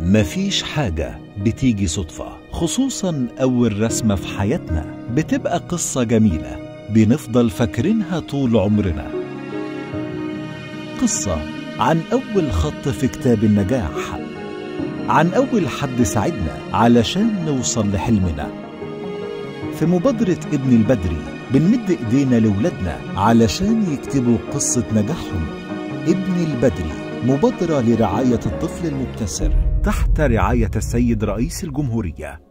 مفيش حاجة بتيجي صدفة خصوصا أول رسمة في حياتنا بتبقى قصة جميلة بنفضل فاكرينها طول عمرنا قصة عن أول خط في كتاب النجاح عن أول حد ساعدنا علشان نوصل لحلمنا في مبادرة ابن البدري بنمد إيدينا لولادنا علشان يكتبوا قصة نجاحهم ابن البدري مبادرة لرعاية الطفل المبتسر تحت رعاية السيد رئيس الجمهورية